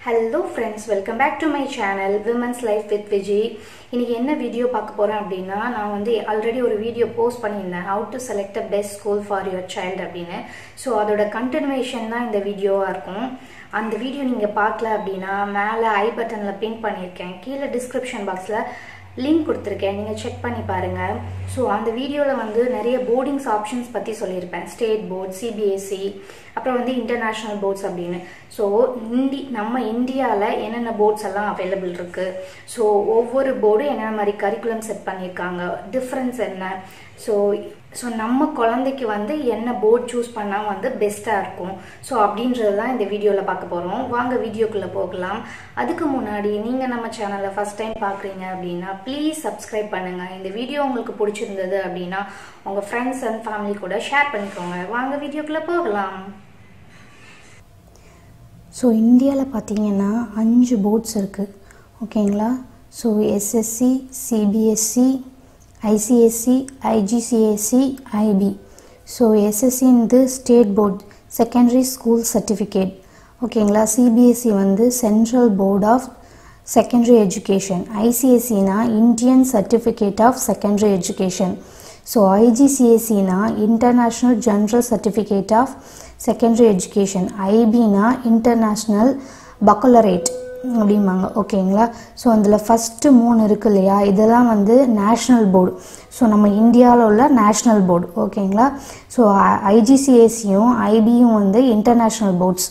hello friends welcome back to my channel women's life with Viji இன்னைக்கு என்ன video பார்க்க போகிறேன் அப்படின்னா நான் வந்து ஆல்ரெடி ஒரு வீடியோ போஸ்ட் பண்ணியிருந்தேன் how to select a best school for your child அப்படின்னு ஸோ அதோட கண்டினியூஷன் தான் இந்த வீடியோவாக இருக்கும் அந்த வீடியோ நீங்கள் பார்க்கல அப்படின்னா மேலே ஐ பட்டனில் பின் பண்ணியிருக்கேன் கீழே டிஸ்கிரிப்ஷன் பாக்ஸில் லிங்க் கொடுத்துருக்கேன் நீங்கள் செக் பண்ணி பாருங்கள் ஸோ அந்த வீடியோவில் வந்து நிறைய போர்டிங்ஸ் ஆப்ஷன்ஸ் பற்றி சொல்லியிருப்பேன் ஸ்டேட் போர்ட் சிபிஎஸ்சி அப்புறம் வந்து இன்டர்நேஷ்னல் போர்ட்ஸ் அப்படின்னு ஸோ இந்தி நம்ம இந்தியாவில் என்னென்ன போர்ட்ஸ் எல்லாம் அவைலபிள் இருக்குது ஸோ ஒவ்வொரு போர்டும் என்னென்ன மாதிரி கரிக்குலம் செட் பண்ணியிருக்காங்க டிஃப்ரென்ஸ் என்ன ஸோ ஸோ நம்ம குழந்தைக்கு வந்து என்ன போர்ட் சூஸ் பண்ணால் வந்து பெஸ்ட்டாக இருக்கும் ஸோ அப்படின்றது தான் இந்த வீடியோவில் பார்க்க போகிறோம் வாங்க வீடியோக்குள்ளே போகலாம் அதுக்கு முன்னாடி நீங்கள் நம்ம சேனலை ஃபஸ்ட் டைம் பார்க்குறீங்க அப்படின்னா ப்ளீஸ் சப்ஸ்கிரைப் பண்ணுங்கள் இந்த வீடியோ உங்களுக்கு பிடிச்சிருந்தது அப்படின்னா உங்கள் ஃப்ரெண்ட்ஸ் அண்ட் ஃபேமிலி கூட ஷேர் பண்ணிக்கோங்க வாங்க வீடியோக்குள்ளே போகலாம் ஸோ இந்தியாவில் பார்த்தீங்கன்னா அஞ்சு போர்ட்ஸ் இருக்குது ஓகேங்களா so SSC CBSE ICSE IGCSE IB so SSC வந்து state board secondary school certificate ஓகேங்களா சிபிஎஸ்சி வந்து central board of secondary education ஐசிஎஸ்சினா Indian certificate of secondary education so ஐஜிசிஎஸ்சினா international general certificate of secondary education ஐபினா international baccalaureate அப்படிம்பாங்க ஓகேங்களா so அதில் first மூணு இருக்கு இல்லையா இதெல்லாம் வந்து நேஷ்னல் போர்டு ஸோ நம்ம இந்தியாவில் உள்ள நேஷ்னல் போர்டு ஓகேங்களா ஸோ ஐஜிசிஎஸ்சியும் ஐபியும் வந்து இன்டர்நேஷ்னல் போர்ட்ஸ்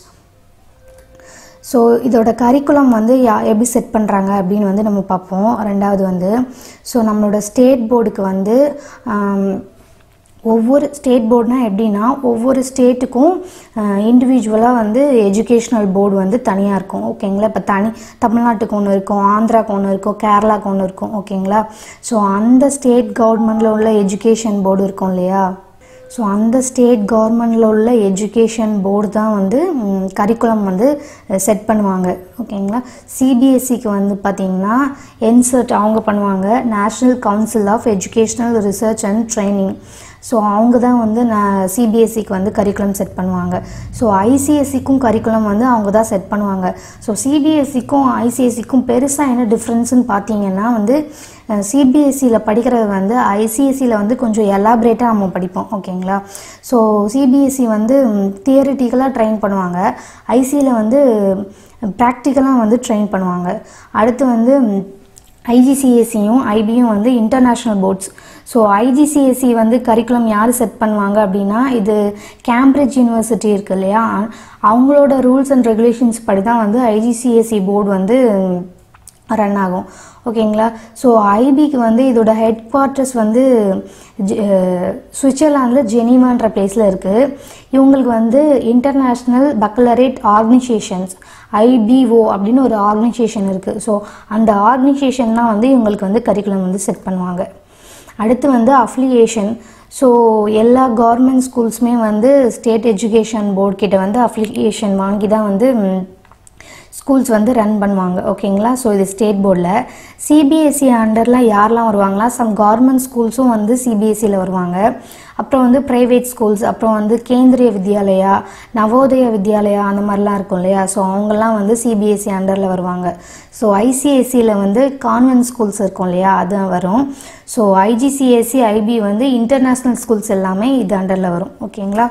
ஸோ இதோட கரிக்குலம் வந்து யா எப்படி செட் பண்ணுறாங்க அப்படின்னு வந்து நம்ம பார்ப்போம் ரெண்டாவது வந்து ஸோ நம்மளோட ஸ்டேட் போர்டுக்கு வந்து ஒவ்வொரு ஸ்டேட் போர்டுனா எப்படின்னா ஒவ்வொரு ஸ்டேட்டுக்கும் இண்டிவிஜுவலாக வந்து எஜுகேஷ்னல் போர்டு வந்து தனியாக இருக்கும் ஓகேங்களா இப்போ தனி தமிழ்நாட்டுக்கு ஒன்று இருக்கும் ஆந்திராவுக்கு ஒன்று இருக்கும் கேரளாவுக்கு ஒன்று இருக்கும் ஓகேங்களா ஸோ அந்த ஸ்டேட் கவர்மெண்டில் உள்ள எஜுகேஷன் போர்டு இருக்கும் இல்லையா ஸோ அந்த ஸ்டேட் கவர்மெண்டில் உள்ள எஜுகேஷன் போர்டு தான் வந்து கரிக்குலம் வந்து செட் பண்ணுவாங்க ஓகேங்களா சிபிஎஸ்சிக்கு வந்து பார்த்திங்கன்னா என்சர்ட் அவங்க பண்ணுவாங்க national council of educational research and training so அவங்க தான் வந்து நான் சிபிஎஸ்சிக்கு வந்து கரிக்குலம் செட் பண்ணுவாங்க ஸோ ஐசிஎஸ்சிக்கும் கரிக்குலம் வந்து அவங்க தான் செட் பண்ணுவாங்க ஸோ சிபிஎஸ்சிக்கும் ஐசிஎஸ்சிக்கும் பெருசாக என்ன டிஃப்ரென்ஸ்னு பார்த்தீங்கன்னா வந்து சிபிஎஸ்சியில் படிக்கிறது வந்து ஐசிஎஸ்சியில் வந்து கொஞ்சம் எலாபரேட்டாக நம்ம படிப்போம் ஓகேங்களா ஸோ சிபிஎஸ்சி வந்து தியரிட்டிக்கலாக ட்ரெயின் பண்ணுவாங்க ஐசியில் வந்து ப்ராக்டிக்கலாக வந்து ட்ரெயின் பண்ணுவாங்க அடுத்து வந்து ஐஜிசிஎஸ்சியும் ஐபியும் வந்து இன்டர்நேஷ்னல் போர்ட்ஸ் ஸோ ஐஜிசிஎஸ்சி வந்து கரிக்குலம் யார் செட் பண்ணுவாங்க அப்படின்னா இது கேம்பிரிட்ஜ் யூனிவர்சிட்டி இருக்கு இல்லையா அவங்களோட ரூல்ஸ் அண்ட் ரெகுலேஷன்ஸ் படி தான் வந்து ஐஜிசிஎஸ்சி போர்டு வந்து ரன் ஆகும் ஓகேங்களா ஸோ ஐபிக்கு வந்து இதோட ஹெட் குவார்ட்டர்ஸ் வந்து சுவிட்சர்லாந்தில் ஜெனீவான்ற பிளேஸில் இருக்குது இவங்களுக்கு வந்து இன்டர்நேஷ்னல் பக்லரேட் ஆர்கனைசேஷன்ஸ் ஐபிஓ அப்படின்னு ஒரு ஆர்கனைசேஷன் இருக்குது ஸோ அந்த ஆர்கனைசேஷன் தான் வந்து இவங்களுக்கு வந்து கரிக்குலம் வந்து செட் பண்ணுவாங்க அடுத்து வந்து அஃப்ளியேஷன் ஸோ எல்லா கவர்மெண்ட் ஸ்கூல்ஸுமே வந்து ஸ்டேட் எஜுகேஷன் போர்டு கிட்ட வந்து அஃப்ளிகேஷன் வாங்கி தான் வந்து ஸ்கூல்ஸ் வந்து ரன் பண்ணுவாங்க ஓகேங்களா ஸோ இது ஸ்டேட் போர்டில் சிபிஎஸ்சி அண்டர்லாம் யாரெல்லாம் வருவாங்களா சம் கவர்மெண்ட் ஸ்கூல்ஸும் வந்து சிபிஎஸ்சியில் வருவாங்க அப்புறம் வந்து ப்ரைவேட் ஸ்கூல்ஸ் அப்புறம் வந்து கேந்திரிய வித்யாலயா நவோதய வித்யாலயா அந்த மாதிரிலாம் இருக்கும் இல்லையா ஸோ அவங்கெல்லாம் வந்து சிபிஎஸ்சி அண்டரில் வருவாங்க ஸோ ஐசிஎஸ்சியில் வந்து கான்வென்ட் ஸ்கூல்ஸ் இருக்கும் இல்லையா அது வரும் ஸோ ஐஜிசிஎஸ்சி ஐபி வந்து இன்டர்நேஷ்னல் ஸ்கூல்ஸ் எல்லாமே இது அண்டரில் வரும் ஓகேங்களா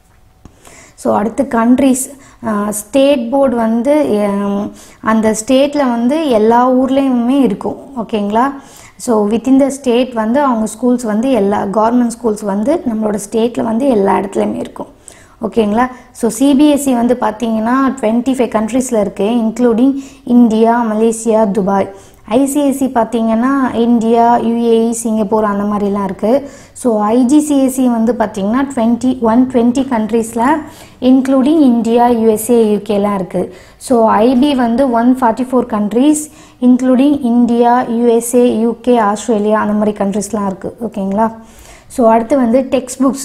ஸோ அடுத்து கண்ட்ரிஸ் ஸ்டேட் போர்டு வந்து அந்த ஸ்டேட்டில் வந்து எல்லா ஊர்லேயுமே இருக்கும் ஓகேங்களா ஸோ வித்தின் த ஸ்டேட் வந்து அவங்க ஸ்கூல்ஸ் வந்து எல்லா கவர்மெண்ட் ஸ்கூல்ஸ் வந்து நம்மளோட ஸ்டேட்டில் வந்து எல்லா இடத்துலையுமே இருக்கும் ஓகேங்களா ஸோ சிபிஎஸ்சி வந்து பார்த்தீங்கன்னா டுவெண்ட்டி ஃபைவ் கண்ட்ரீஸில் இருக்குது including India Malaysia Dubai ICSE பார்த்தீங்கன்னா இந்தியா யுஏஇ சிங்கப்பூர் அந்த மாதிரிலாம் இருக்குது ஸோ ஐஜிசிஎஸ்சி வந்து பார்த்தீங்கன்னா டுவெண்ட்டி ஒன் டுவெண்ட்டி கண்ட்ரீஸில் இன்க்ளூடிங் இந்தியா யுஎஸ்ஏ யூகேலாம் இருக்குது ஸோ ஐபி வந்து one forty four countries including India USA UK Australia அந்த மாதிரி கண்ட்ரீஸ்லாம் இருக்குது ஓகேங்களா ஸோ அடுத்து வந்து டெக்ஸ்ட் புக்ஸ்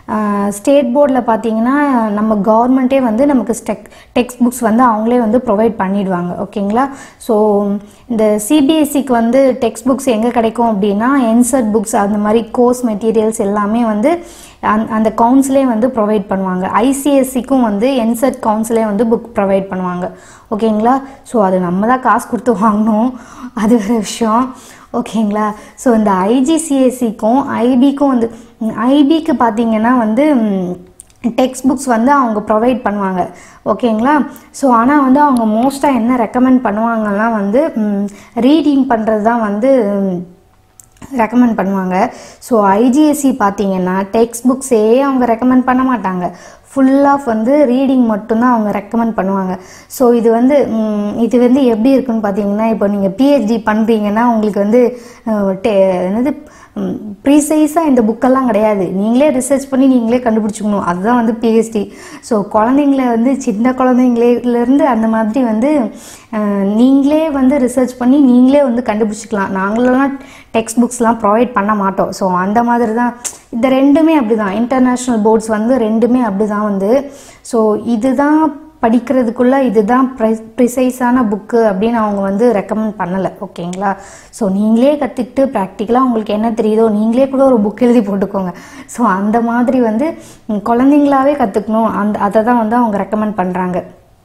ஸ்டேட் போர்டில் பார்த்தீங்கன்னா நம்ம கவர்மெண்ட்டே வந்து நமக்கு ஸ்டெக் டெக்ஸ்ட் புக்ஸ் வந்து அவங்களே வந்து ப்ரொவைட் பண்ணிடுவாங்க ஓகேங்களா ஸோ இந்த சிபிஎஸ்சிக்கு வந்து டெக்ஸ்ட் புக்ஸ் எங்கே கிடைக்கும் அப்படின்னா என்சர்ட் புக்ஸ் அந்த மாதிரி கோர்ஸ் மெட்டீரியல்ஸ் எல்லாமே வந்து அந் அந்த கவுன்சிலே வந்து ப்ரொவைட் பண்ணுவாங்க ஐசிஎஸ்சிக்கும் வந்து என்செட் கவுன்சிலே வந்து புக் ப்ரொவைட் பண்ணுவாங்க ஓகேங்களா ஸோ அது நம்ம தான் காசு கொடுத்து வாங்கணும் அது வேறு விஷயம் ஓகேங்களா ஸோ இந்த ஐஜிசிஎஸ்சிக்கும் ஐபிக்கும் வந்து ஐபிக்கு பார்த்தீங்கன்னா வந்து டெக்ஸ்ட் புக்ஸ் வந்து அவங்க ப்ரொவைட் பண்ணுவாங்க ஓகேங்களா ஸோ ஆனால் வந்து அவங்க மோஸ்ட்டாக என்ன ரெக்கமெண்ட் பண்ணுவாங்கன்னா வந்து ரீடிங் பண்ணுறது தான் வந்து ரெக்கமெண்ட் பண்ணுவாங்க ஸோ ஐஜிஎஸ்சி பார்த்தீங்கன்னா டெக்ஸ்ட் புக்ஸே அவங்க ரெக்கமெண்ட் பண்ண மாட்டாங்க ஃபுல் ஆஃப் வந்து ரீடிங் மட்டும்தான் அவங்க ரெக்கமெண்ட் பண்ணுவாங்க ஸோ இது வந்து ம், இது வந்து எப்படி இருக்குன்னு பார்த்தீங்கன்னா இப்போ நீங்கள் பிஹெச்டி பண்ணுறீங்கன்னா உங்களுக்கு வந்து அஹ், டே- என்னது ப்ரீசைஸாக இந்த புக்கெல்லாம் கிடையாது நீங்களே ரிசர்ச் பண்ணி நீங்களே கண்டுபிடிச்சிக்கணும் அதுதான் வந்து பிஹெச்டி ஸோ குழந்தைங்கள வந்து சின்ன குழந்தைங்களேருந்து அந்த மாதிரி வந்து அஹ், நீங்களே வந்து ரிசர்ச் பண்ணி நீங்களே வந்து கண்டுபிடிச்சிக்கலாம் நாங்களெல்லாம் டெக்ஸ்ட் புக்ஸ்லாம் ப்ரொவைட் பண்ண மாட்டோம் ஸோ அந்த மாதிரி தான் இந்த ரெண்டுமே அப்படி தான் இன்டர்நேஷ்னல் போர்ட்ஸ் வந்து ரெண்டுமே அப்படி தான் வந்து ஸோ இதுதான் படிக்கிறதுக்குள்ள இதுதான் ப்ரிசைஸான புக்கு அப்படின்னு அவங்க வந்து ரெக்கமெண்ட் பண்ணலை ஓகேங்களா ஸோ நீங்களே கற்றுக்கிட்டு ப்ராக்டிக்கலாக உங்களுக்கு என்ன தெரியுதோ நீங்களே கூட ஒரு புக் எழுதி போட்டுக்கோங்க ஸோ அந்த மாதிரி வந்து ம், குழந்தைங்களாவே கற்றுக்கணும் அந்த அதை தான் வந்து அவங்க ரெக்கமெண்ட் பண்ணுறாங்க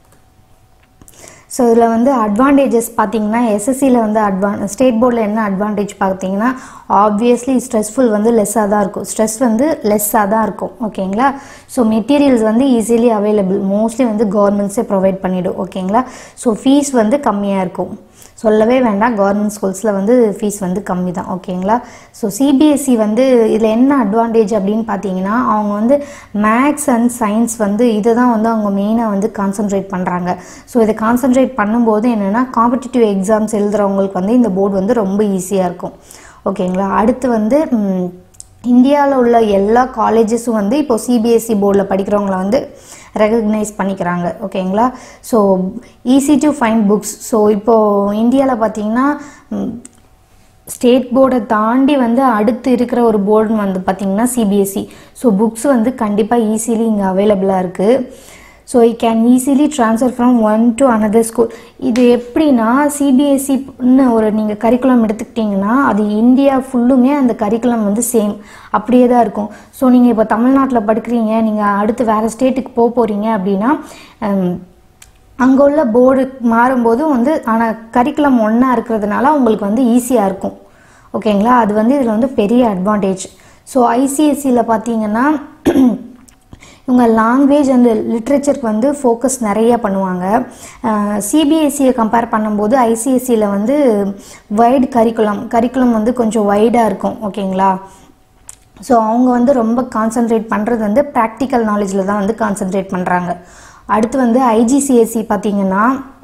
ஸோ இதில் வந்து அட்வான்டேஜஸ் பார்த்தீங்கன்னா எஸ்எஸ்சியில் வந்து அட்வான் ஸ்டேட் போர்டில் என்ன அட்வான்டேஜ் பார்த்தீங்கன்னா ஆப்வியஸ்லி ஸ்ட்ரெஸ்ஃபுல் வந்து லெஸ்ஸாக தான் இருக்கும் ஸ்ட்ரெஸ் வந்து லெஸ்ஸாக தான் இருக்கும் ஓகேங்களா ஸோ மெட்டீரியல்ஸ் வந்து ஈஸிலி அவைலபிள் மோஸ்ட்லி வந்து கவர்மெண்ட்ஸே ப்ரொவைட் பண்ணிடும் ஓகேங்களா ஸோ ஃபீஸ் வந்து கம்மியாக இருக்கும் சொல்லவே வேண்டாம் கவர்மெண்ட் ஸ்கூல்ஸில் வந்து ஃபீஸ் வந்து கம்மி தான் ஓகேங்களா ஸோ சிபிஎஸ்சி வந்து இதில் என்ன அட்வான்டேஜ் அப்படின்னு பார்த்தீங்கன்னா அவங்க வந்து மேக்ஸ் அண்ட் சயின்ஸ் வந்து இதை தான் வந்து அவங்க மெயினாக வந்து கான்சென்ட்ரேட் பண்ணுறாங்க ஸோ இதை கான்சென்ட்ரேட் பண்ணும்போது என்னென்னா காம்படிட்டிவ் எக்ஸாம்ஸ் எழுதுகிறவங்களுக்கு வந்து இந்த போர்டு வந்து ரொம்ப ஈஸியாக இருக்கும் ஓகேங்களா அடுத்து வந்து ம், இந்தியாவில் உள்ள எல்லா காலேஜஸும் வந்து இப்போ சிபிஎஸ்சி போர்டில் படிக்கிறவங்கள வந்து ரெகக்னைஸ் பண்ணிக்கிறாங்க ஓகேங்களா so easy to find books so இப்போது இந்தியாவில் பார்த்தீங்கன்னா ஸ்டேட் போர்டை தாண்டி வந்து அடுத்து இருக்கிற ஒரு போர்டுன்னு வந்து பார்த்திங்கன்னா சிபிஎஸ்சி ஸோ புக்ஸ் வந்து கண்டிப்பாக ஈஸிலி இங்கே அவைலபிளாக இருக்குது so I can easily transfer from one to another school இது எப்படின்னா சிபிஎஸ்சின்னு ஒரு நீங்கள் கரிக்குலம் எடுத்துக்கிட்டிங்கன்னா அது இந்தியா ஃபுல்லுமே அந்த கரிக்குலம் வந்து சேம் அப்படியே தான் இருக்கும் ஸோ நீங்கள் இப்போ தமிழ்நாட்டில் படிக்கிறீங்க நீங்கள் அடுத்து வேறு ஸ்டேட்டுக்கு போக போகிறீங்க அப்படின்னா அங்கே உள்ள போர்டு மாறும்போது வந்து ஆனால் கரிக்குலம் ஒன்றா இருக்கிறதுனால உங்களுக்கு வந்து ஈஸியாக இருக்கும் ஓகேங்களா அது வந்து இதில் வந்து பெரிய அட்வான்டேஜ் ஸோ ஐசிஎஸ்சியில் பார்த்தீங்கன்னா இவங்க லாங்குவேஜ் அண்ட் லிட்ரேச்சருக்கு வந்து ஃபோக்கஸ் நிறைய பண்ணுவாங்க சிபிஎஸ்சியை கம்பேர் பண்ணும்போது ஐசிஎஸ்சியில் வந்து வைடு கரிக்குலம் கரிக்குலம் வந்து கொஞ்சம் வைடாக இருக்கும் ஓகேங்களா ஸோ அவங்க வந்து ரொம்ப கான்சென்ட்ரேட் பண்ணுறது வந்து ப்ராக்டிக்கல் நாலேஜில் தான் வந்து கான்சென்ட்ரேட் பண்ணுறாங்க அடுத்து வந்து ஐஜிசிஎஸ்சி பார்த்தீங்கன்னா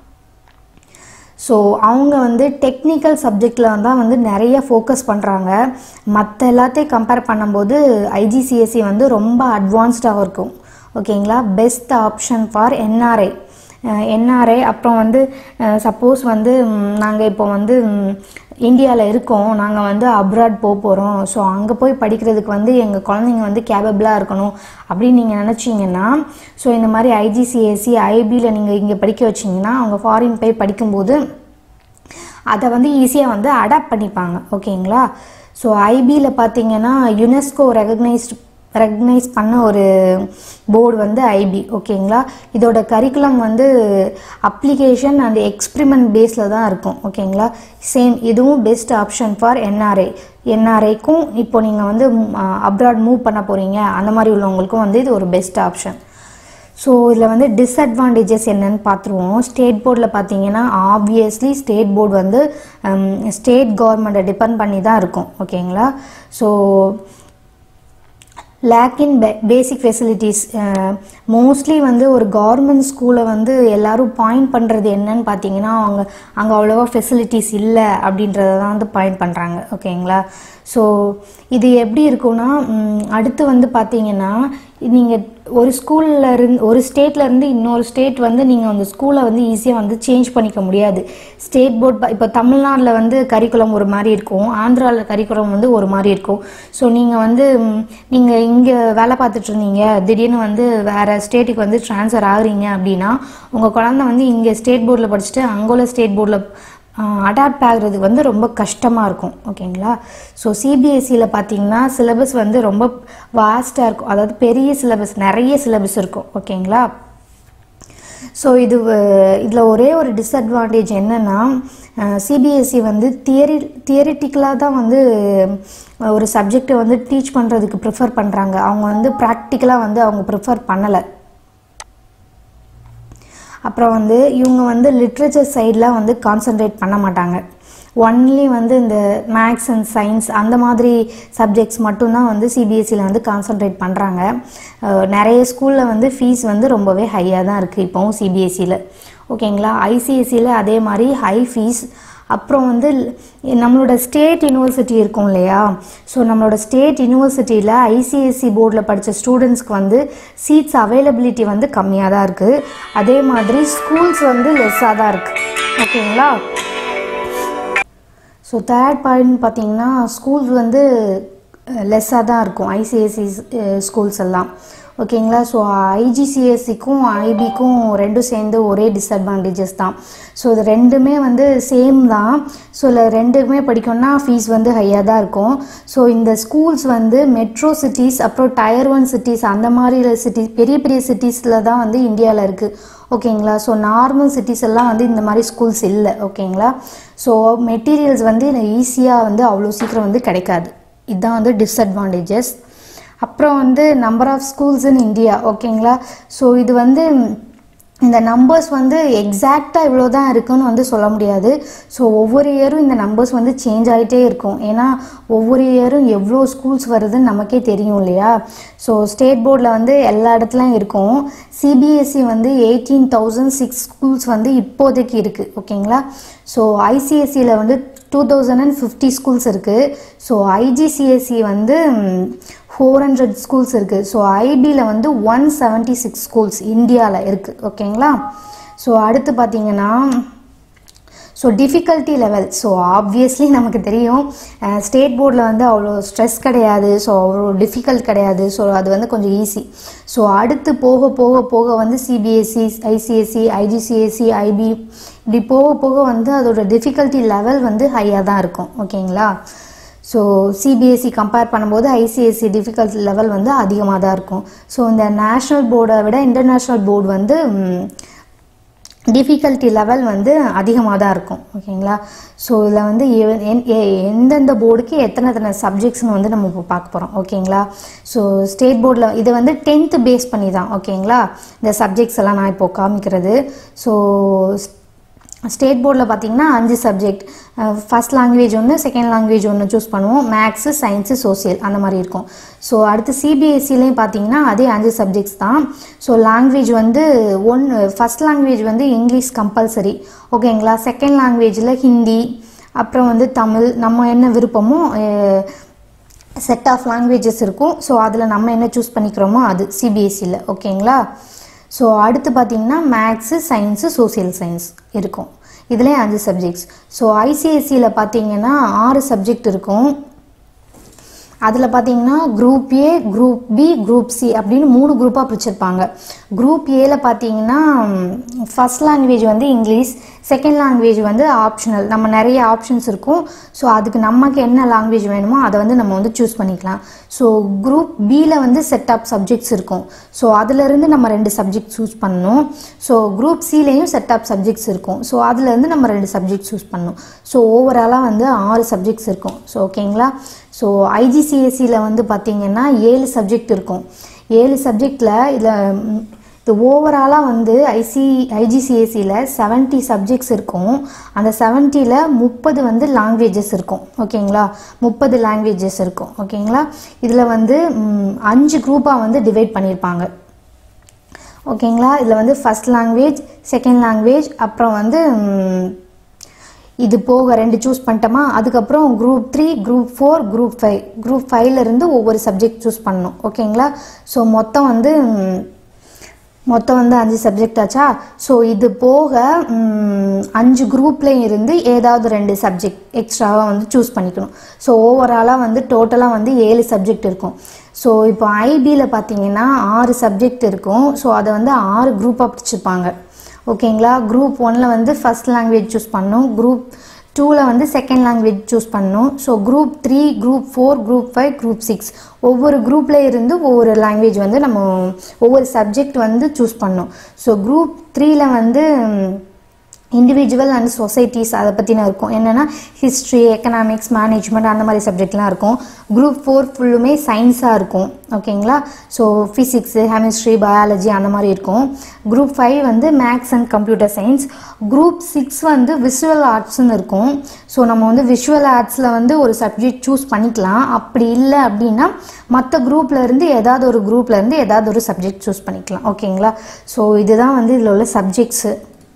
ஸோ அவங்க வந்து டெக்னிக்கல் சப்ஜெக்டில் தான் வந்து நிறைய ஃபோக்கஸ் பண்ணுறாங்க மற்ற எல்லாத்தையும் கம்பேர் பண்ணும்போது ஐஜிசிஎஸ்சி வந்து ரொம்ப அட்வான்ஸ்டாக இருக்கும் ஓகேங்களா best option for NRI NRI அப்புறம் வந்து சப்போஸ் வந்து நாங்கள் இப்போ வந்து இந்தியாவில் இருக்கோம் நாங்கள் வந்து அப்ராட் போக போகிறோம் ஸோ அங்கே போய் படிக்கிறதுக்கு வந்து எங்கள் குழந்தைங்க வந்து கேபபிளாக இருக்கணும் அப்படின்னு நீங்கள் நினச்சிங்கன்னா ஸோ இந்த மாதிரி ஐஜிசிஎஸ்சி ஐபியில் நீங்கள் இங்கே படிக்க வச்சிங்கன்னா அவங்க ஃபாரின் போய் படிக்கும்போது அதை வந்து ஈஸியாக வந்து அடாப்ட் பண்ணிப்பாங்க ஓகேங்களா ஸோ ஐபியில் பார்த்தீங்கன்னா யுனெஸ்கோ ரெகக்னைஸ்ட் ரெகக்னைஸ் பண்ண ஒரு போர்டு வந்து ஐபி ஓகேங்களா இதோட கரிக்குலம் வந்து அப்ளிகேஷன் அண்ட் எக்ஸ்பிரிமெண்ட் பேஸில் தான் இருக்கும் ஓகேங்களா சேம் இதுவும் பெஸ்ட் ஆப்ஷன் ஃபார் என்ஆர்ஐ என்ஆர்ஐக்கும் இப்போ நீங்கள் வந்து அப்ராட் மூவ் பண்ண போகிறீங்க அந்த மாதிரி உள்ளவங்களுக்கும் வந்து இது ஒரு பெஸ்ட் ஆப்ஷன் ஸோ இதில் வந்து டிஸ்அட்வான்டேஜஸ் என்னன்னு பார்த்துருவோம் ஸ்டேட் போர்டில் பார்த்தீங்கன்னா ஆப்வியஸ்லி ஸ்டேட் போர்டு வந்து ஸ்டேட் கவர்மெண்ட்டை டிபெண்ட் பண்ணி தான் இருக்கும் ஓகேங்களா so lack in basic facilities mostly வந்து ஒரு கவர்மெண்ட் ஸ்கூலை வந்து எல்லாரும் பாயிண்ட் பண்ணுறது என்னன்னு பார்த்தீங்கன்னா அவங்க அங்கே அவ்வளோவா ஃபெசிலிட்டிஸ் இல்லை அப்படின்றத தான் வந்து பாயிண்ட் பண்ணுறாங்க ஓகேங்களா ஸோ இது எப்படி இருக்கும்னா ம், அடுத்து வந்து பார்த்தீங்கன்னா நீங்கள் ஒரு ஸ்கூலில் இருந்து ஒரு ஸ்டேட்ல இருந்து இன்னொரு ஸ்டேட் வந்து நீங்கள் அந்த ஸ்கூலை வந்து ஈஸியாக வந்து சேஞ்ச் பண்ணிக்க முடியாது ஸ்டேட் போர்ட் இப்போ தமிழ்நாட்டில் வந்து கரிக்குலம் ஒரு மாதிரி இருக்கும் ஆந்திராவில் கரிக்குலம் வந்து ஒரு மாதிரி இருக்கும் ஸோ நீங்கள் வந்து நீங்கள் இங்கே வேலை பார்த்துட்டு இருந்தீங்க திடீர்னு வந்து வேறு ஸ்டேட்டுக்கு வந்து ட்ரான்ஸ்ஃபர் ஆகுறீங்க அப்படின்னா உங்கள் குழந்தை வந்து இங்கே ஸ்டேட் போர்டில் படிச்சுட்டு அங்கே உள்ள ஸ்டேட் போர்டில் அடாப்ட் ஆகுறது வந்து ரொம்ப கஷ்டமாக இருக்கும் ஓகேங்களா ஸோ சிபிஎஸ்சியில் பார்த்தீங்கன்னா சிலபஸ் வந்து ரொம்ப வாஸ்ட்டாக இருக்கும் அதாவது பெரிய சிலபஸ் நிறைய சிலபஸ் இருக்கும் ஓகேங்களா ஸோ இது இதில் ஒரே ஒரு டிஸ்அட்வான்டேஜ் என்னென்னா சிபிஎஸ்சி வந்து தியரி தியரிட்டிக்கலாக தான் வந்து ஒரு சப்ஜெக்டை வந்து டீச் பண்ணுறதுக்கு ப்ரிஃபர் பண்ணுறாங்க அவங்க வந்து ப்ராக்டிக்கலாக வந்து அவங்க ப்ரிஃபர் பண்ணலை அப்புறம் வந்து இவங்க வந்து லிட்ரேச்சர் சைடில் வந்து கான்சென்ட்ரேட் பண்ண மாட்டாங்க ஒன்லி வந்து இந்த மேக்ஸ் அண்ட் சயின்ஸ் அந்த மாதிரி சப்ஜெக்ட்ஸ் மட்டும்தான் வந்து சிபிஎஸ்சியில் வந்து கான்சென்ட்ரேட் பண்ணுறாங்க நிறைய ஸ்கூலில் வந்து ஃபீஸ் வந்து ரொம்பவே ஹையாக தான் இருக்குது இப்போவும் சிபிஎஸ்சியில் ஓகேங்களா ஐசிஎஸ்சியில் அதே மாதிரி ஹை ஃபீஸ் அப்புறம் வந்து நம்மளோட ஸ்டேட் யூனிவர்சிட்டி இருக்கும் இல்லையா ஸோ நம்மளோட ஸ்டேட் யூனிவர்சிட்டியில் ஐசிஎஸ்சி போர்டில் படித்த ஸ்டூடெண்ட்ஸ்க்கு வந்து சீட்ஸ் அவைலபிலிட்டி வந்து கம்மியாக தான் இருக்குது அதே மாதிரி ஸ்கூல்ஸ் வந்து லெஸ்ஸாக தான் இருக்குது ஓகேங்களா ஸோ தேர்ட் பாயிண்ட் பார்த்தீங்கன்னா ஸ்கூல்ஸ் வந்து லெஸ்ஸாக தான் இருக்கும் ஐசிஎஸ்சி ஸ்கூல்ஸ் எல்லாம் ஓகேங்களா ஸோ ஐஜிசிஎஸ்சிக்கும் ஐபிக்கும் ரெண்டும் சேர்ந்து ஒரே டிஸ்அட்வான்டேஜஸ் தான் ஸோ இது ரெண்டுமே வந்து சேம் தான் ஸோ இல்லை ரெண்டுமே படிக்கணும்னா ஃபீஸ் வந்து ஹையாக தான் இருக்கும் ஸோ இந்த ஸ்கூல்ஸ் வந்து மெட்ரோ சிட்டிஸ் அப்புறம் டயர் ஒன் சிட்டிஸ் அந்த மாதிரி சிட்டி பெரிய பெரிய சிட்டிஸில் தான் வந்து இந்தியாவில் இருக்குது ஓகேங்களா ஸோ நார்மல் சிட்டிஸ் எல்லாம் வந்து இந்த மாதிரி ஸ்கூல்ஸ் இல்லை ஓகேங்களா ஸோ மெட்டீரியல்ஸ் வந்து ஈஸியாக வந்து அவ்வளோ சீக்கிரம் வந்து கிடைக்காது இதுதான் வந்து டிஸ்அட்வான்டேஜஸ் அப்புறம் வந்து number of schools in India ஓகேங்களா ஸோ இது வந்து இந்த நம்பர்ஸ் வந்து எக்ஸாக்டாக இவ்வளோ தான் இருக்குன்னு வந்து சொல்ல முடியாது ஸோ ஒவ்வொரு இயரும் இந்த நம்பர்ஸ் வந்து சேஞ்ச் ஆகிட்டே இருக்கும் ஏன்னா ஒவ்வொரு இயரும் எவ்வளோ ஸ்கூல்ஸ் வருதுன்னு நமக்கே தெரியும் இல்லையா ஸோ ஸ்டேட் போர்டில் வந்து எல்லா இடத்துலையும் இருக்கும் சிபிஎஸ்சி வந்து எயிட்டீன் தௌசண்ட் சிக்ஸ் ஸ்கூல்ஸ் வந்து இப்போதைக்கு இருக்குது ஓகேங்களா ஸோ ஐசிஎஸ்சியில் வந்து two thousand and fifty schools இருக்குது ஸோ ஐஜிசிஎஸ்சி வந்து ஃபோர் ஹண்ட்ரட் ஸ்கூல்ஸ் இருக்குது ஸோ ஐபியில் வந்து ஒன் செவன்ட்டி சிக்ஸ் ஸ்கூல்ஸ் இந்தியாவில் இருக்குது ஓகேங்களா ஸோ அடுத்து பார்த்தீங்கன்னா so difficulty level so obviously நமக்கு தெரியும் ஸ்டேட் போர்டில் வந்து அவ்வளோ ஸ்ட்ரெஸ் கிடையாது ஸோ அவ்வளோ டிஃபிகல்ட் கிடையாது ஸோ அது வந்து கொஞ்சம் ஈஸி ஸோ அடுத்து போக போக போக வந்து சிபிஎஸ்சி ஐசிஎஸ்சி ஐஜிசிஎஸ்சி ஐபி இப்படி போக போக வந்து அதோட டிஃபிகல்ட்டி லெவல் வந்து ஹையாக தான் இருக்கும் ஓகேங்களா ஸோ சிபிஎஸ்சி கம்பேர் பண்ணும்போது ஐசிஎஸ்சி டிஃபிகல்ட் லெவல் வந்து அதிகமாக தான் இருக்கும் ஸோ இந்த நேஷ்னல் போர்டை விட இன்டர்நேஷ்னல் போர்டு வந்து டிஃபிகல்ட்டி லெவல் வந்து அதிகமாக தான் இருக்கும் ஓகேங்களா ஸோ இதில் வந்து எந்தெந்த போர்டுக்கு எத்தனை எத்தனை சப்ஜெக்ட்ஸ்னு வந்து நம்ம இப்போ பார்க்க போகிறோம் ஓகேங்களா ஸோ ஸ்டேட் போர்டில் இது வந்து டென்த்து பேஸ் பண்ணி தான் ஓகேங்களா இந்த சப்ஜெக்ட்ஸ் எல்லாம் நான் இப்போது காமிக்கிறது ஸோ ஸ்டேட் போர்டில் பார்த்தீங்கன்னா அஞ்சு சப்ஜெக்ட் ஃபஸ்ட் லாங்குவேஜ் ஒன்று செகண்ட் லாங்குவேஜ் ஒன்று சூஸ் பண்ணுவோம் மேக்ஸு சயின்ஸு சோசியல் அந்த மாதிரி இருக்கும் ஸோ அடுத்து சிபிஎஸ்சிலையும் பார்த்தீங்கன்னா அதே அஞ்சு சப்ஜெக்ட்ஸ் தான் ஸோ லாங்குவேஜ் வந்து ஒன் ஃபஸ்ட் லாங்குவேஜ் வந்து இங்கிலீஷ் கம்பல்சரி ஓகேங்களா செகண்ட் லாங்குவேஜில் ஹிந்தி அப்புறம் வந்து தமிழ் நம்ம என்ன விருப்பமோ செட் ஆஃப் லாங்குவேஜஸ் இருக்கும் ஸோ அதில் நம்ம என்ன சூஸ் பண்ணிக்கிறோமோ அது சிபிஎஸ்சியில் ஓகேங்களா ஸோ அடுத்து பார்த்தீங்கன்னா மேக்ஸு சயின்ஸு சோசியல் சயின்ஸ் இருக்கும் இதுலேயே அஞ்சு சப்ஜெக்ட்ஸ் ஸோ ஐசிஎஸ்சியில் பார்த்தீங்கன்னா ஆறு சப்ஜெக்ட் இருக்கும் அதில் பார்த்தீங்கன்னா group A group B group C அப்படின்னு மூணு குரூப்பாக பிரிச்சிருப்பாங்க குரூப் ஏல பார்த்தீங்கன்னா ஃபஸ்ட் லாங்குவேஜ் வந்து இங்கிலீஷ் செகண்ட் லாங்குவேஜ் வந்து ஆப்ஷனல் நம்ம நிறைய ஆப்ஷன்ஸ் இருக்கும் ஸோ அதுக்கு நமக்கு என்ன லாங்குவேஜ் வேணுமோ அதை வந்து நம்ம வந்து சூஸ் பண்ணிக்கலாம் ஸோ குரூப் பியில் வந்து செட் ஆஃப் சப்ஜெக்ட்ஸ் இருக்கும் ஸோ அதுலேருந்து நம்ம ரெண்டு சப்ஜெக்ட் சூஸ் பண்ணணும் ஸோ குரூப் சிலேயும் செட் ஆஃப் சப்ஜெக்ட்ஸ் இருக்கும் ஸோ அதுலேருந்து நம்ம ரெண்டு சப்ஜெக்ட் சூஸ் பண்ணணும் ஸோ ஓவராலாக வந்து ஆறு சப்ஜெக்ட்ஸ் இருக்கும் ஸோ ஓகேங்களா ஸோ ஐஜிசிஎஸ்சியில் வந்து பார்த்திங்கன்னா ஏழு சப்ஜெக்ட் இருக்கும் ஏழு சப்ஜெக்டில் இதில் இது ஓவராலாக வந்து ஐசி ஐஜிசிஎஸ்சியில் செவன்ட்டி சப்ஜெக்ட்ஸ் இருக்கும் அந்த செவன்ட்டியில் முப்பது வந்து லாங்குவேஜஸ் இருக்கும் ஓகேங்களா முப்பது லாங்குவேஜஸ் இருக்கும் ஓகேங்களா இதில் வந்து அஞ்சு குரூப்பாக வந்து டிவைட் பண்ணியிருப்பாங்க ஓகேங்களா இதில் வந்து ஃபஸ்ட் லாங்குவேஜ் செகண்ட் லாங்குவேஜ் அப்புறம் வந்து இது போக ரெண்டு சூஸ் பண்ணிட்டோமா அதுக்கப்புறம் group three group four group five group ஃபைவ்ல இருந்து ஒவ்வொரு சப்ஜெக்ட் சூஸ் பண்ணணும் ஓகேங்களா ஸோ மொத்தம் வந்து ம், மொத்தம் வந்து அஞ்சு சப்ஜெக்ட் ஆச்சா ஸோ இது போக ம், அஞ்சு குரூப்லேயும் இருந்து ஏதாவது ரெண்டு சப்ஜெக்ட் எக்ஸ்ட்ராவாக வந்து சூஸ் பண்ணிக்கணும் ஸோ ஓவராலாக வந்து டோட்டலாக வந்து ஏழு சப்ஜெக்ட் இருக்கும் ஸோ இப்போ ஐபியில் பார்த்தீங்கன்னா ஆறு சப்ஜெக்ட் இருக்கும் ஸோ அதை வந்து ஆறு குரூப்பாக பிடிச்சிருப்பாங்க ஓகேங்களா குரூப் ஒன்னில் வந்து ஃபர்ஸ்ட் லாங்குவேஜ் சூஸ் பண்ணணும் குரூப் டூவில் வந்து செகண்ட் லாங்குவேஜ் சூஸ் பண்ணணும் so group three group four group five group six ஒவ்வொரு குரூப்பில் இருந்து ஒவ்வொரு லாங்குவேஜ் வந்து நம்ம ஒவ்வொரு சப்ஜெக்ட் வந்து சூஸ் பண்ணணும் ஸோ குரூப் த்ரீல வந்து இண்டிவிஜுவல் அண்ட் சொசைட்டிஸ் அதை பற்றின இருக்கும் என்னென்னா ஹிஸ்ட்ரி எக்கனாமிக்ஸ் மேனேஜ்மெண்ட் அந்த மாதிரி சப்ஜெக்ட்லாம் இருக்கும் குரூப் ஃபோர் ஃபுல்லுமே சயின்ஸாக இருக்கும் ஓகேங்களா ஸோ ஃபிசிக்ஸு கெமிஸ்ட்ரி பயாலஜி அந்த மாதிரி இருக்கும் குரூப் ஃபைவ் வந்து maths and computer science group six வந்து விஷுவல் ஆர்ட்ஸ்னு இருக்கும் ஸோ நம்ம வந்து விஷுவல் ஆர்ட்ஸில் வந்து ஒரு சப்ஜெக்ட் சூஸ் பண்ணிக்கலாம் அப்படி இல்லை அப்படின்னா மற்ற குரூப்ல இருந்து ஏதாவது ஒரு குரூப்ல இருந்து ஏதாவது ஒரு சப்ஜெக்ட் சூஸ் பண்ணிக்கலாம் ஓகேங்களா ஸோ இதுதான் வந்து இதில் உள்ள சப்ஜெக்ட்ஸு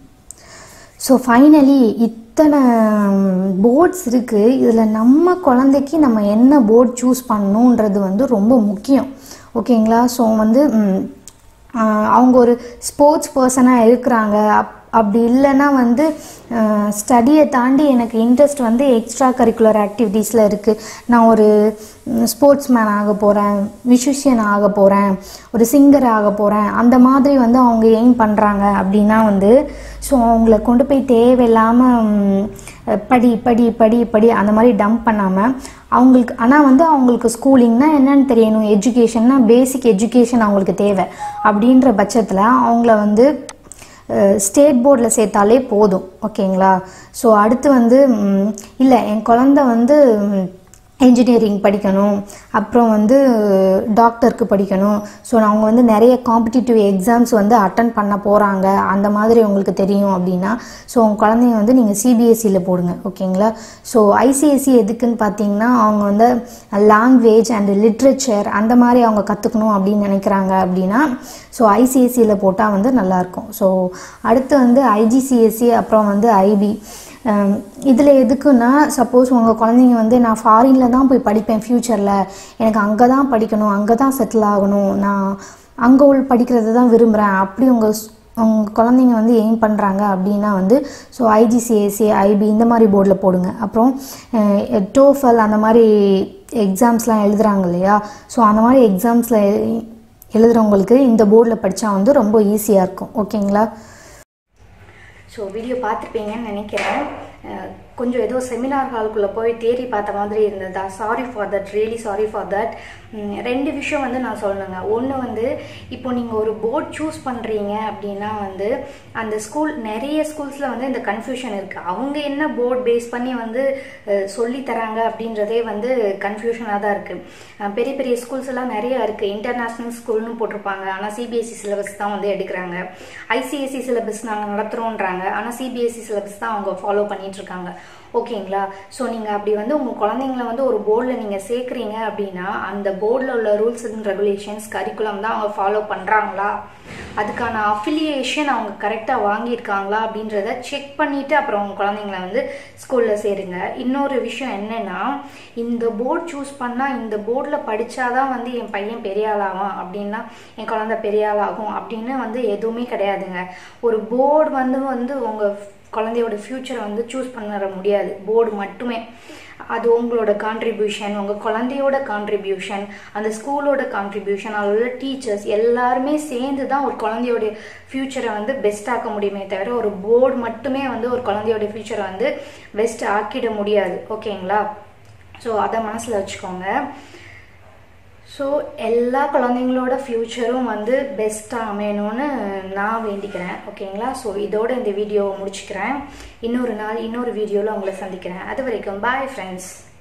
ஸோ ஃபைனலி இத்தனை போர்ட்ஸ் இருக்குது இதில் நம்ம குழந்தைக்கு நம்ம என்ன போர்ட் சூஸ் பண்ணணுன்றது வந்து ரொம்ப முக்கியம் ஓகேங்களா ஸோ வந்து ம், ஆஹ், அவங்க ஒரு ஸ்போர்ட்ஸ் பர்சனாக இருக்கிறாங்க அப் அப்படி இல்லைன்னா வந்து ஸ்டடியை தாண்டி எனக்கு இன்ட்ரெஸ்ட் வந்து எக்ஸ்ட்ரா கரிக்குலர் ஆக்டிவிட்டீஸில் இருக்குது நான் ஒரு ஸ்போர்ட்ஸ் மேன் ஆக போகிறேன் மியூசிஷியன் ஆக போகிறேன் ஒரு சிங்கர் ஆக போகிறேன் அந்த மாதிரி வந்து அவங்க எய்ம் பண்ணுறாங்க அப்படின்னா வந்து ஸோ அவங்கள கொண்டு போய் தேவையில்லாமல் படி படி படி படி அந்த மாதிரி டம்ப் பண்ணாமல் அவங்களுக்கு ஆனால் வந்து அவங்களுக்கு ஸ்கூலிங்னா என்னன்னு தெரியணும் எஜுகேஷன்னா பேசிக் எஜுகேஷன் அவங்களுக்கு தேவை அப்படின்ற பட்சத்தில் அவங்கள வந்து ஸ்டேட் போர்டில் சேர்த்தாலே போதும் ஓகேங்களா ஸோ அடுத்து வந்து ம், இல்லை என் குழந்த வந்து இன்ஜினியரிங் படிக்கணும் அப்புறம் வந்து டாக்டருக்கு படிக்கணும் ஸோ அவங்க வந்து நிறைய காம்படிட்டிவ் எக்ஸாம்ஸ் வந்து அட்டன் பண்ண போகிறாங்க அந்த மாதிரி உங்களுக்கு தெரியும் அப்படின்னா ஸோ உங்கள் குழந்தைங்க வந்து நீங்கள் சிபிஎஸ்சியில் போடுங்க ஓகேங்களா ஸோ ஐசிஎஸ்சி எதுக்குன்னு பார்த்தீங்கன்னா அவங்க வந்து லாங்குவேஜ் அண்ட் லிட்ரேச்சர் அந்த மாதிரி அவங்க கற்றுக்கணும் அப்படின்னு நினைக்கிறாங்க அப்படின்னா ஸோ ஐசிஎஸ்சியில் போட்டால் வந்து நல்லாயிருக்கும் ஸோ அடுத்து வந்து ஐஜிசிஎஸ்சி அப்புறம் வந்து ஐபி இதில் எதுக்குன்னா சப்போஸ் உங்கள் குழந்தைங்க வந்து நான் ஃபாரினில் தான் போய் படிப்பேன் ஃப்யூச்சரில் எனக்கு அங்கே தான் படிக்கணும் அங்கே தான் செட்டில் ஆகணும் நான் அங்கே உள்ள படிக்கிறது தான் விரும்புகிறேன் அப்படி உங்கள் உங்கள் குழந்தைங்க வந்து எய்ம் பண்ணுறாங்க அப்படின்னா வந்து ஸோ ஐஜிசிஎஸ்சி ஐபி இந்த மாதிரி போர்டில் போடுங்க அப்புறம் டோஃபல் அந்த மாதிரி எக்ஸாம்ஸ்லாம் எழுதுறாங்க இல்லையா ஸோ அந்த மாதிரி எக்ஸாம்ஸில் எழுதுகிறவங்களுக்கு இந்த போர்டில் படித்தா வந்து ரொம்ப ஈஸியாக இருக்கும் ஓகேங்களா ஸோ வீடியோ பார்த்துருப்பீங்கன்னு நினைக்கிறேன் அஹ் கொஞ்சம் ஏதோ செமினார் ஹாலுக்குள்ளே போய் தேடி பார்த்த மாதிரி இருந்ததா sorry for that really sorry for that ரெண்டு விஷயம் வந்து நான் சொல்லணுங்க ஒன்று வந்து இப்போ நீங்கள் ஒரு போர்ட் சூஸ் பண்ணுறீங்க அப்படின்னா வந்து அந்த ஸ்கூல் நிறைய ஸ்கூல்ஸில் வந்து இந்த கன்ஃபியூஷன் இருக்குது அவங்க என்ன போர்ட் பேஸ் பண்ணி வந்து அஹ், சொல்லி தராங்க அப்படின்றதே வந்து கன்ஃபியூஷனாக தான் இருக்குது பெரிய பெரிய ஸ்கூல்ஸ் எல்லாம் நிறைய இருக்குது இன்டர்நேஷ்னல் ஸ்கூல்னு போட்டிருப்பாங்க ஆனால் சிபிஎஸ்சி சிலபஸ் தான் வந்து எடுக்கிறாங்க ஐசிஎஸ்சி சிலபஸ் நாங்கள் நடத்துகிறோன்றாங்க ஆனால் சிபிஎஸ்சி சிலபஸ் தான் அவங்க ஃபாலோ பண்ணிட்டு இருக்காங்க ஓகேங்களா ஸோ நீங்கள் அப்படி வந்து உங்கள் குழந்தைங்கள வந்து ஒரு போர்டில் நீங்கள் சேர்க்குறீங்க அப்படின்னா அந்த போர்டில் உள்ள ரூல்ஸ் அண்ட் ரெகுலேஷன்ஸ் கரிக்குலம் தான் அவங்க ஃபாலோ பண்ணுறாங்களா அதுக்கான அஃபிலியேஷன் அவங்க கரெக்டாக வாங்கியிருக்காங்களா அப்படின்றத செக் பண்ணிவிட்டு அப்புறம் உங்கள் குழந்தைங்கள வந்து ஸ்கூலில் சேருங்க இன்னொரு விஷயம் என்னென்னா இந்த போர்ட் சூஸ் பண்ணால் இந்த போர்டில் படித்தாதான் வந்து என் பையன் பெரிய ஆளாகும் அப்படின்னா என் குழந்தை பெரிய ஆளாகும் அப்படின்னு வந்து எதுவுமே கிடையாதுங்க ஒரு போர்டு வந்து வந்து உங்கள் குழந்தையோட ஃப்யூச்சரை வந்து சூஸ் பண்ண முடியாது போர்டு மட்டுமே அது உங்களோட கான்ட்ரிபியூஷன் உங்கள் குழந்தையோட கான்ட்ரிபியூஷன் அந்த ஸ்கூலோட கான்ட்ரிபியூஷன் அதில் உள்ள டீச்சர்ஸ் எல்லாருமே சேர்ந்து தான் ஒரு குழந்தையோட ஃப்யூச்சரை வந்து பெஸ்ட் ஆக்க முடியுமே தவிர ஒரு போர்டு மட்டுமே வந்து ஒரு குழந்தையோட ஃப்யூச்சரை வந்து பெஸ்ட் ஆக்கிட முடியாது ஓகேங்களா ஸோ அதை மனசில் வச்சுக்கோங்க ஸோ எல்லா குழந்தைங்களோட ஃப்யூச்சரும் வந்து பெஸ்ட்டாக அமையணும்னு நான் வேண்டிக்கிறேன் ஓகேங்களா ஸோ இதோட இந்த வீடியோவை முடிச்சுக்கிறேன் இன்னொரு நாள் இன்னொரு வீடியோவில் உங்களை சந்திக்கிறேன் அது வரைக்கும் பாய் ஃப்ரெண்ட்ஸ்